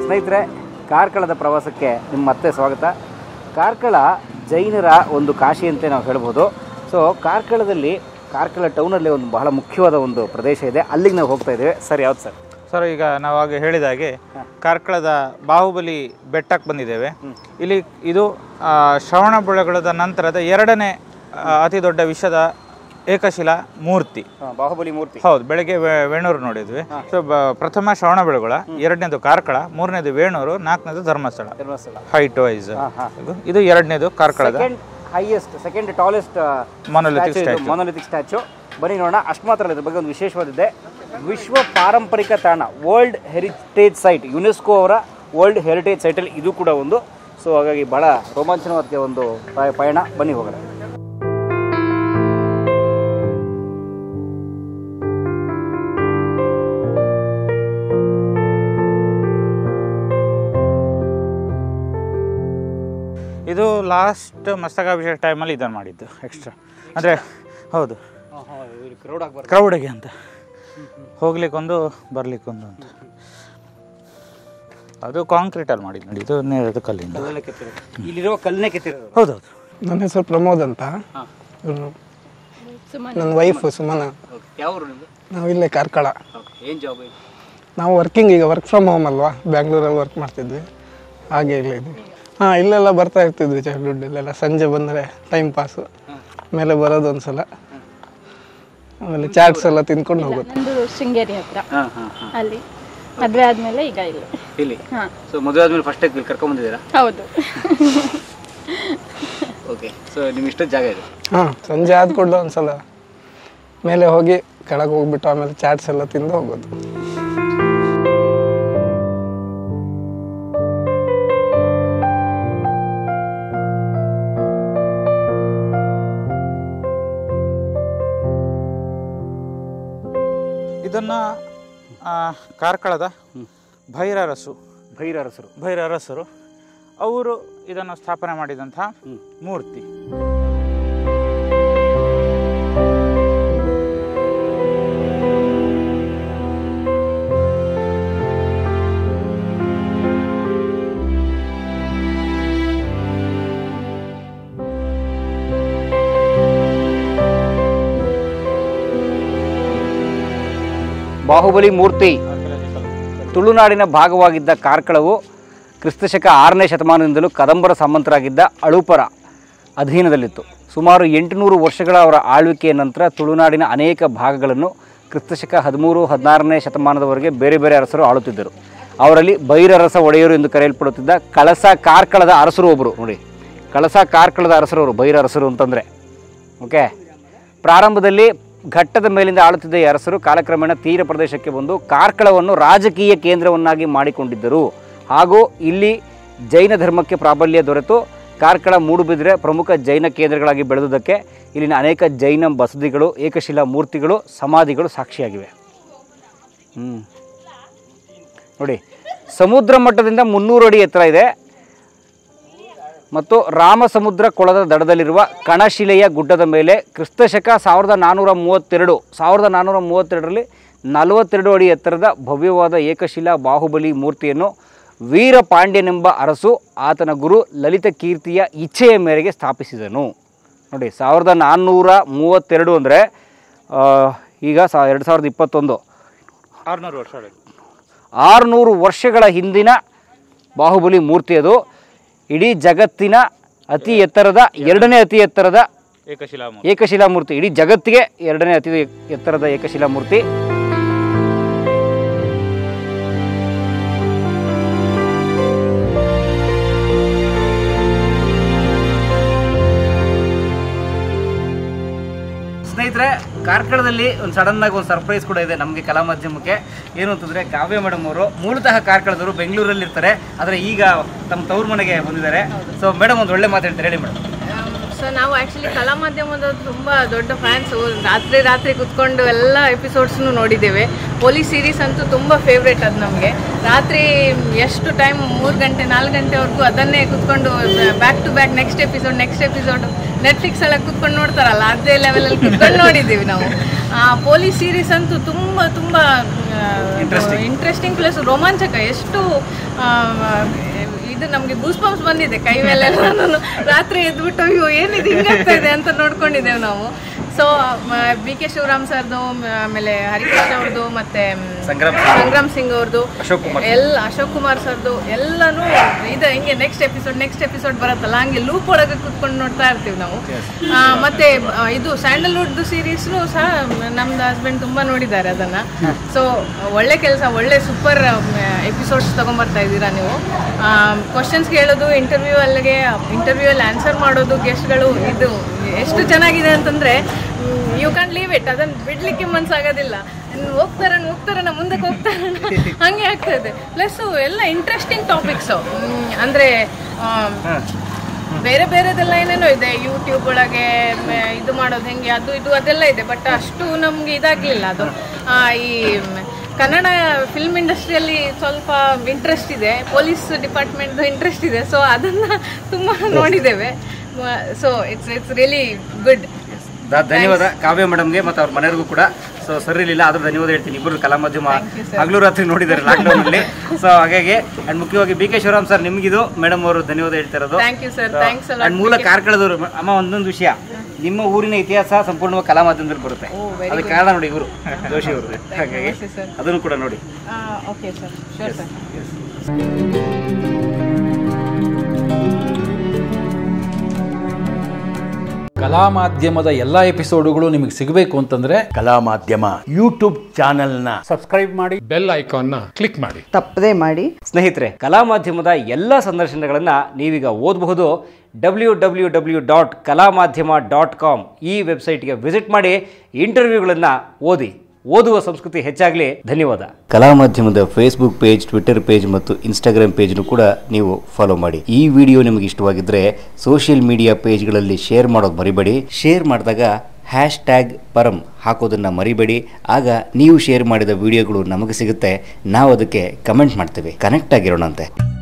ಸ್ನೇಹಿತರೆ ಕಾರ್ಕಳದ ಪ್ರವಾಸಕ್ಕೆ ನಿಮ್ಮ ಮತ್ತೆ ಸ್ವಾಗತ ಕಾರ್ಕಳ ಜೈನರ ಒಂದು ಕಾಶಿ ಅಂತ ನಾವು ಹೇಳ್ಬೋದು ಸೊ ಕಾರ್ಕಳದಲ್ಲಿ ಕಾರ್ಕಳ ಟೌನಲ್ಲಿ ಒಂದು ಬಹಳ ಮುಖ್ಯವಾದ ಒಂದು ಪ್ರದೇಶ ಇದೆ ಅಲ್ಲಿಗೆ ನಾವು ಹೋಗ್ತಾ ಇದ್ದೇವೆ ಸರ್ ಯಾವ್ದು ಸರ್ ಸರ್ ಈಗ ನಾವು ಆಗ ಹೇಳಿದ ಹಾಗೆ ಕಾರ್ಕಳದ ಬಾಹುಬಲಿ ಬೆಟ್ಟಕ್ಕೆ ಬಂದಿದ್ದೇವೆ ಇಲ್ಲಿ ಇದು ಆ, ಶ್ರವಣಬೆಳಗೊಳದ ನಂತರದ ಎರಡನೇ ಆ, ಅತಿ ದೊಡ್ಡ ವಿಶ್ವದ ಏಕಶಿಲಾ ಮೂರ್ತಿ ಬಾಹುಬಲಿ ಮೂರ್ತಿ ಹೌದು ಬೆಳಗ್ಗೆ ವೆ- ವೇಣೂರು ನೋಡಿದ್ವಿ ಸೊ ಬ- ಪ್ರಥಮ ಶ್ರವಣಬೆಳಗೊಳ ಎರಡನೇದು ಕಾರ್ಕಳ ಮೂರನೇದು ವೇಣೂರು ನಾಲ್ಕನೇದು ಧರ್ಮಸ್ಥಳ ಧರ್ಮಸ್ಥಳ ಹೈಟ್ ವೈಸ್ ಇದು ಎರಡನೇದು ಕಾರ್ಕಳದ second highest second tallest monolithic statue monolithic statue ಬನ್ನಿ ನೋಡೋಣ ಅಷ್ಟು ಮಾತ್ರ ಅಲ್ಲ ಇದ್ರ ಬಗ್ಗೆ ಒಂದು ವಿಶೇಷವಾದಿದೆ ವಿಶ್ವ ಪಾರಂಪರಿಕ ತಾಣ ವರ್ಲ್ಡ್ ಹೆರಿಟೇಜ್ ಸೈಟ್ ಯುನೆಸ್ಕೋ ಅವರ ವರ್ಲ್ಡ್ ಹೆರಿಟೇಜ್ ಸೈಟಲ್ಲಿ ಇದು ಕೂಡ ಒಂದು ಸೊ ಹಾಗಾಗಿ ಬಹಳ ರೋಮಾಂಚನವಾದ ಒಂದು ಪ- ಪಯಣ ಬನ್ನಿ ಹೋಗೋಣ ಇದು ಲಾಸ್ಟ್ ಮಸ್ತಕಾಭಿಷೇಕ ಟೈಮಲ್ಲಿ ಇದನ್ನು ಮಾಡಿದ್ದು ಎಕ್ಸ್ಟ್ರಾ ಅಂದರೆ ಹೌದು ಕ್ರೌಡ್ ಆಗ್ಬಾರ್ದು ಕ್ರೌಡಿಗೆ ಅಂತ ಹೋಗ್ಲಿಕ್ಕೊಂದು ಬರ್ಲಿಕ್ಕೊಂದು ಅಂತ ಅದು ಕಾಂಕ್ರೀಟಲ್ಲಿ ಮಾಡಿದ್ದು ನೋಡಿ ಇದು ನೇರದ ಕಲ್ಲಿಂದ ಕಲ್ಲಲ್ಲೇ ಕೆತ್ತಿರೋದು ಇಲ್ಲಿರೋ ಕಲ್ಲನ್ನೇ ಕೆತ್ತಿರೋದು ಹೌದೌದು ನನ್ನ ಹೆಸರು ಪ್ರಮೋದ್ ಅಂತ ಇವ್ರು ನನ್ನ ವೈಫ್ ಸುಮನ ಯಾವ ಊರು ನಿಮ್ಮದು ನಾವು ಇಲ್ಲೇ ಕಾರ್ಕಳ ಏನು ಜಾಬ್ ನಾವು ವರ್ಕಿಂಗ್ ಈಗ ವರ್ಕ್ ಫ್ರಮ್ ಹೋಮ್ ಅಲ್ವಾ ಬ್ಯಾಂಗ್ಳೂರಲ್ಲಿ ವರ್ಕ್ ಮಾಡ್ತಿದ್ವಿ ಹಾಗೆ ಇಲ್ಲೇ ಇದ್ವಿ ಹಾಂ ಇಲ್ಲೆಲ್ಲ ಬರ್ತಾ ಇರ್ತಿದ್ವಿ ಚೈಲ್ಡ್ಹುಡ್ ಇಲ್ಲೆಲ್ಲ ಸಂಜೆ ಬಂದರೆ ಟೈಮ್ ಪಾಸು ಮೇಲೆ ಬರೋದು ಒಂದ್ಸಲ ಆಮೇಲೆ ಚಾಟ್ಸ್ ಎಲ್ಲ ತಿನ್ಕೊಂಡು ಹೋಗೋದು ನಂದು ಶೃಂಗೇರಿ ಹತ್ರ ಹಾಂ ಹಾಂ ಹಾಂ ಅಲ್ಲಿ ಮದುವೆ ಆದ್ಮೇಲೆ ಈಗ ಇಲ್ಲಿ ಇಲ್ಲಿ ಹಾ ಸೊ ಮದುವೆ ಆದ್ಮೇಲೆ ಫಸ್ಟ್ ಇಲ್ಲಿ ಕರ್ಕೊಂಬಂದಿದ್ದೀರಾ ಹೌದು ಓಕೆ ಸೊ ನಿಮ್ಮ ಇಷ್ಟದ ಜಾಗ ಇದು ಹಾಂ ಸಂಜೆ ಆದ ಕೂಡಲೇ ಒಂದ್ಸಲ ಮೇಲೆ ಹೋಗಿ ಕೆಳಗೆ ಹೋಗ್ಬಿಟ್ಟು ಆಮೇಲೆ ಚಾಟ್ಸ್ ಎಲ್ಲ ತಿಂದು ಹೋಗೋದು ಇದನ್ನು ಕಾರ್ಕಳದ ಭೈರರಸು ಭೈರರಸರು ಭೈರರಸರು ಅವರು ಇದನ್ನು ಸ್ಥಾಪನೆ ಮಾಡಿದಂತಹ ಮೂರ್ತಿ ಬಾಹುಬಲಿ ಮೂರ್ತಿ ತುಳುನಾಡಿನ ಭಾಗವಾಗಿದ್ದ ಕಾರ್ಕಳವು ಕ್ರಿಸ್ತಶಕ ಆರನೇ ಶತಮಾನದಿಂದಲೂ ಕದಂಬರ ಸಾಮಂತರಾಗಿದ್ದ ಅಳುಪರ ಅಧೀನದಲ್ಲಿತ್ತು ಸುಮಾರು ಎಂಟುನೂರು ವರ್ಷಗಳ ಅವರ ಆಳ್ವಿಕೆಯ ನಂತರ ತುಳುನಾಡಿನ ಅನೇಕ ಭಾಗಗಳನ್ನು ಕ್ರಿಸ್ತಶಕ ಹದಿಮೂರು ಹದಿನಾರನೇ ಶತಮಾನದವರೆಗೆ ಬೇರೆ ಬೇರೆ ಅರಸರು ಆಳುತ್ತಿದ್ದರು ಅವರಲ್ಲಿ ಭೈರರಸ ಒಡೆಯರು ಎಂದು ಕರೆಯಲ್ಪಡುತ್ತಿದ್ದ ಕಳಸ ಕಾರ್ಕಳದ ಅರಸರು ಒಬ್ಬರು ನೋಡಿ ಕಳಸ ಕಾರ್ಕಳದ ಅರಸರು ಅವರು ಭೈರರಸರು ಅಂತಂದರೆ ಓಕೆ ಪ್ರಾರಂಭದಲ್ಲಿ ಘಟ್ಟದ ಮೇಲಿಂದ ಆಳುತ್ತಿದ್ದ ಈ ಅರಸರು ಕಾಲಕ್ರಮೇಣ ತೀರ ಪ್ರದೇಶಕ್ಕೆ ಬಂದು ಕಾರ್ಕಳವನ್ನು ರಾಜಕೀಯ ಕೇಂದ್ರವನ್ನಾಗಿ ಮಾಡಿಕೊಂಡಿದ್ದರು ಹಾಗೂ ಇಲ್ಲಿ ಜೈನ ಧರ್ಮಕ್ಕೆ ಪ್ರಾಬಲ್ಯ ದೊರೆತು ಕಾರ್ಕಳ ಮೂಡುಬಿದಿರೆ ಪ್ರಮುಖ ಜೈನ ಕೇಂದ್ರಗಳಾಗಿ ಬೆಳೆದುದಕ್ಕೆ ಇಲ್ಲಿನ ಅನೇಕ ಜೈನ ಬಸದಿಗಳು ಏಕಶಿಲಾ ಮೂರ್ತಿಗಳು ಸಮಾಧಿಗಳು ಸಾಕ್ಷಿಯಾಗಿವೆ ಹ್ಞೂ ನೋಡಿ ಸಮುದ್ರ ಮಟ್ಟದಿಂದ ಮುನ್ನೂರು ಅಡಿ ಎತ್ತರ ಇದೆ ಮತ್ತು ರಾಮಸಮುದ್ರ ಕೊಳದ ದಡದಲ್ಲಿರುವ ಕಣಶಿಲೆಯ ಗುಡ್ಡದ ಮೇಲೆ ಕ್ರಿಸ್ತಶಕ ಸಾವಿರದ ನಾನ್ನೂರ ಮೂವತ್ತೆರಡು ಸಾವಿರದ ನಾನ್ನೂರ ಮೂವತ್ತೆರಡರಲ್ಲಿ ನಲವತ್ತೆರಡು ಅಡಿ ಎತ್ತರದ ಭವ್ಯವಾದ ಏಕಶಿಲಾ ಬಾಹುಬಲಿ ಮೂರ್ತಿಯನ್ನು ವೀರ ಪಾಂಡ್ಯನೆಂಬ ಅರಸು ಆತನ ಗುರು ಲಲಿತ ಕೀರ್ತಿಯ ಇಚ್ಛೆಯ ಮೇರೆಗೆ ಸ್ಥಾಪಿಸಿದನು ನೋಡಿ ಸಾವಿರದ ನಾನ್ನೂರ ಮೂವತ್ತೆರಡು ಅಂದರೆ ಈಗ ಸಾ ಎರಡು ಸಾವಿರದ ಇಪ್ಪತ್ತೊಂದು ಆರುನೂರು ವರ್ಷ ಹಳೆದು ಆರುನೂರು ವರ್ಷಗಳ ಹಿಂದಿನ ಬಾಹುಬಲಿ ಮೂರ್ತಿ ಅದು ಇಡೀ ಜಗತ್ತಿನ ಅತಿ ಎತ್ತರದ ಎರಡನೇ ಅತಿ ಎತ್ತರದ ಏಕಶಿಲಾ ಮೂರ್ತಿ. ಏಕಶಿಲಾ ಮೂರ್ತಿ ಇಡೀ ಜಗತ್ತಿಗೆ ಎರಡನೇ ಅತಿ ಎತ್ತರದ ಏಕಶಿಲಾ ಮೂರ್ತಿ ಸ್ನೇಹಿತರೆ ಕಾರ್ಕಳದಲ್ಲಿ ಒಂದು ಸಡನ್ ಆಗಿ ಒಂದು ಸರ್ಪ್ರೈಸ್ ಕೂಡ ಇದೆ ನಮಗೆ ಕಲಾ ಮಾಧ್ಯಮಕ್ಕೆ ಏನು ಅಂತಂದ್ರೆ ಕಾವ್ಯ ಮೇಡಮ್ ಅವರು ಮೂಲತಃ ಕಾರ್ಕಳದವರು ಬೆಂಗಳೂರಲ್ಲಿ ಇರ್ತಾರೆ ಆದರೆ ಈಗ ತಮ್ಮ ತವ್ರ ಮನೆಗೆ ಬಂದಿದ್ದಾರೆ ಸೊ ಮೇಡಮ್ ಒಂದು ಒಳ್ಳೆ ಮಾತು ಹೇಳ್ತಾರೆ ಹೇಳಿ ಮೇಡಮ್ ಸೊ ನಾವು ಆ್ಯಕ್ಚುಲಿ ಕಲಾ ಮಾಧ್ಯಮದ ತುಂಬ ದೊಡ್ಡ ಫ್ಯಾನ್ಸು ರಾತ್ರಿ ರಾತ್ರಿ ಕುತ್ಕೊಂಡು ಎಲ್ಲ ಎಪಿಸೋಡ್ಸ್ನು ನೋಡಿದ್ದೇವೆ ಪೊಲೀಸ್ ಸೀರೀಸ್ ಅಂತೂ ತುಂಬ ಫೇವ್ರೇಟ್ ಅದು ನಮಗೆ ರಾತ್ರಿ ಎಷ್ಟು ಟೈಮ್ ಮೂರು ಗಂಟೆ ನಾಲ್ಕು ಗಂಟೆವರೆಗೂ ಅದನ್ನೇ ಕುತ್ಕೊಂಡು back to back next episode next episode Netflix ಎಲ್ಲ ಕುತ್ಕೊಂಡು ನೋಡ್ತಾರಲ್ಲ ಅದೇ ಲೆವೆಲಲ್ಲಿ ಕುತ್ಕೊಂಡು ನೋಡಿದ್ದೀವಿ ನಾವು ಪೊಲೀಸ್ ಸೀರೀಸ್ ಅಂತೂ ತುಂಬ ತುಂಬ ಇಂಟ್ರೆಸ್ಟಿಂಗ್ ಪ್ಲಸ್ ರೋಮಾಂಚಕ ಎಷ್ಟು ಆ, ಇದು ನಮಗೆ ಗೂಸ್ ಬಂಪ್ಸ್ ಬಂದಿದೆ ಕೈ ಮೇಲೆಲ್ಲ ನಾನು ರಾತ್ರಿ ಎದ್ಬಿಟ್ಟು ಅಯ್ಯೋ ಏನಿದೆ ಹಿಂಗಾಗ್ತಾ ಇದೆ ಅಂತ ನೋಡ್ಕೊಂಡಿದ್ದೇವೆ ನಾವು ಸೊ ಬಿ ಕೆ ಶಿವರಾಮ್ ಸರ್ದು ಮ- ಆಮೇಲೆ ಹರಿಕೃಷ್ಣ ಅವ್ರದ್ದು ಮತ್ತೆ ಮ್, ಸಂಗ್ರಾಮ್ ಸಂಗ್ರಾಮ್ ಸಿಂಗ್ ಅವ್ರದ್ದು ಅಶೋಕ್ ಕುಮಾರ್ ಎಲ್ಲ ಅಶೋಕ್ ಕುಮಾರ್ ಸರ್ದು ಎಲ್ಲಾನು ಇದು ಹಿಂಗೆ ನೆಕ್ಸ್ಟ್ ಎಪಿಸೋಡ್ ನೆಕ್ಸ್ಟ್ ಎಪಿಸೋಡ್ ಬರುತ್ತಲ್ಲ ಹಂಗೆ ಲೂಪ್ ಒಳಗೆ ಕುತ್ಕೊಂಡು ನೋಡ್ತಾ ಇರ್ತೀವಿ ನಾವು ಆ, ಮತ್ತೆ ಆ, ಇದು ಸ್ಯಾಂಡಲ್ವುಡ್ ಸೀರೀಸ್ನು ಸಹ ನಮ್ದು ಹಸ್ಬೆಂಡ್ ತುಂಬಾ ನೋಡಿದ್ದಾರೆ ಅದನ್ನ ಸೊ ಒಳ್ಳೆ ಕೆಲಸ ಒಳ್ಳೆ ಸೂಪರ್ ಎಪಿಸೋಡ್ಸ್ ತಗೊಂಬರ್ತಾ ಇದ್ದೀರಾ ನೀವು ಕ್ವಶನ್ಸ್ ಕೇಳೋದು ಇಂಟರ್ವ್ಯೂ ಅಲ್ಲಿಗೆ ಇಂಟರ್ವ್ಯೂ ಅಲ್ಲಿ ಆನ್ಸರ್ ಮಾಡೋದು ಗೆಸ್ಟ್ಗಳು ಇದು ಎಷ್ಟು ಚೆನ್ನಾಗಿದೆ ಅಂತಂದ್ರೆ ಯು ಕ್ಯಾನ್ ಲೀವ್ ಇಟ್ ಅದನ್ನ ಬಿಡ್ಲಿಕ್ಕೆ ಮನ್ಸಾಗೋದಿಲ್ಲ ಇನ್ನು ಹೋಗ್ತಾರಣ ಹೋಗ್ತಾರಣ ಮುಂದಕ್ಕೆ ಹೋಗ್ತಾರಣ ಹಂಗೆ ಆಗ್ತದೆ ಪ್ಲಸ್ ಎಲ್ಲ ಇಂಟ್ರೆಸ್ಟಿಂಗ್ ಟಾಪಿಕ್ಸ್ ಅಂದ್ರೆ ಆ, ಬೇರೆ ಬೇರೆದೆಲ್ಲ ಏನೇನೋ ಇದೆ ಯೂಟ್ಯೂಬ್ ಒಳಗೆ ಮ, ಇದು ಮಾಡೋದು ಹೆಂಗೆ ಅದು ಇದು ಅದೆಲ್ಲ ಇದೆ ಬಟ್ ಅಷ್ಟು ನಮ್ಗೆ ಇದಾಗ್ಲಿಲ್ಲ ಅದು ಆ, ಈ ಮ್, ಕನ್ನಡ ಫಿಲ್ಮ್ ಇಂಡಸ್ಟ್ರಿಯಲ್ಲಿ ಸ್ವಲ್ಪ ಇಂಟ್ರೆಸ್ಟ್ ಇದೆ ಪೊಲೀಸ್ ಡಿಪಾರ್ಟ್ಮೆಂಟ್ ಇಂಟ್ರೆಸ್ಟ್ ಇದೆ ಸೊ ಅದನ್ನ ತುಂಬಾ ನೋಡಿದ್ದೇವೆ so it's it's really good ದ- ಧನ್ಯವಾದ ಕಾವ್ಯ ಮೇಡಮ್ಗೆ ಮತ್ತು ಅವ್ರ ಮನೆಯವ್ರಿಗೂ ಕೂಡ ಸೊ ಸರಿ ಇರಲಿಲ್ಲ ಆದ್ರೂ ಧನ್ಯವಾದ ಹೇಳ್ತೀನಿ ಇಬ್ಬರು ಕಲಾ ಮಾಧ್ಯಮ ಹಗಲು ರಾತ್ರಿ ನೋಡಿದ್ದಾರೆ ಲಾಕ್ಡೌನ್ ಅಲ್ಲಿ ಸೊ ಹಾಗಾಗಿ ಅಂಡ್ ಮುಖ್ಯವಾಗಿ ಬಿ ಕೆ ಶಿವರಾಮ್ ಸರ್ ನಿಮಗಿದು ಮೇಡಮ್ ಅವರು ಧನ್ಯವಾದ ಹೇಳ್ತಾ ಇರೋದು ಥ್ಯಾಂಕ್ ಯು ಸರ್ ಥ್ಯಾಂಕ್ಸ್ ಅಲ್ಲ ಅಂಡ್ ಮೂಲ ಕಾರ್ಕಳದವರು ಅಮ್ಮ ಒಂದೊಂದು ವಿಷಯ ನಿಮ್ಮ ಊರಿನ ಇತಿಹಾಸ ಸಂಪೂರ್ಣವಾಗಿ ಕಲಾ ಮಾಧ್ಯಮದಲ್ಲಿ ಬರುತ್ತೆ ಅದಕ್ಕೆ ಕಾರಣ ನೋಡಿ ಇವರು ಜೋಶಿ ಅವರು ಹಾಗಾಗಿ ಸರ್ ಅದನ್ನು ಕೂಡ ನೋಡಿ ಓಕೆ ಸರ್ ಶೋರ್ ಸರ್ ಕಲಾ ಮಾಧ್ಯಮದ ಎಲ್ಲ ಎಪಿಸೋಡುಗಳು ನಿಮಗೆ ಸಿಗಬೇಕು ಅಂತಂದ್ರೆ ಕಲಾ ಮಾಧ್ಯಮ ಯೂಟ್ಯೂಬ್ ಚಾನೆಲ್ನ ಬೆಲ್ ಐಕಾನ್ನ ಕ್ಲಿಕ್ ಮಾಡಿ ತಪ್ಪದೇ ಮಾಡಿ ಸ್ನೇಹಿತರೆ ಕಲಾ ಮಾಧ್ಯಮದ ಎಲ್ಲ ಸಂದರ್ಶನಗಳನ್ನು ನೀವೀಗ ಓದಬಹುದು ಡಬ್ಲ್ಯೂ ಡಬ್ಲ್ಯೂ ಡಬ್ಲ್ಯೂ ಡಾಟ್ ಕಲಾ ಮಾಧ್ಯಮ ಡಾಟ್ ಕಾಮ್ ಈ ವೆಬ್ಸೈಟ್ಗೆ ವಿಸಿಟ್ ಮಾಡಿ ಇಂಟರ್ವ್ಯೂಗಳನ್ನು ಓದಿ ಓದುವ ಸಂಸ್ಕೃತಿ ಹೆಚ್ಚಾಗಲಿ ಧನ್ಯವಾದ ಕಲಾ ಮಾಧ್ಯಮದ ಫೇಸ್ಬುಕ್ ಪೇಜ್ ಟ್ವಿಟರ್ ಪೇಜ್ ಮತ್ತು ಇನ್ಸ್ಟಾಗ್ರಾಮ್ ಪೇಜ್ನು ಕೂಡ ನೀವು ಫಾಲೋ ಮಾಡಿ ಈ ವಿಡಿಯೋ ನಿಮಗೆ ಇಷ್ಟವಾಗಿದ್ದರೆ ಸೋಷಿಯಲ್ ಮೀಡಿಯಾ ಪೇಜ್ಗಳಲ್ಲಿ ಶೇರ್ ಮಾಡೋದು ಮರಿಬೇಡಿ ಶೇರ್ ಮಾಡಿದಾಗ ಹ್ಯಾಶ್ ಟ್ಯಾಗ್ ಪರಂ ಹಾಕೋದನ್ನು ಮರಿಬೇಡಿ ಆಗ ನೀವು ಶೇರ್ ಮಾಡಿದ ವಿಡಿಯೋಗಳು ನಮಗೆ ಸಿಗುತ್ತೆ ನಾವು ಅದಕ್ಕೆ ಕಮೆಂಟ್ ಮಾಡ್ತೇವೆ ಕನೆಕ್ಟ್ ಆಗಿರೋಣಂತೆ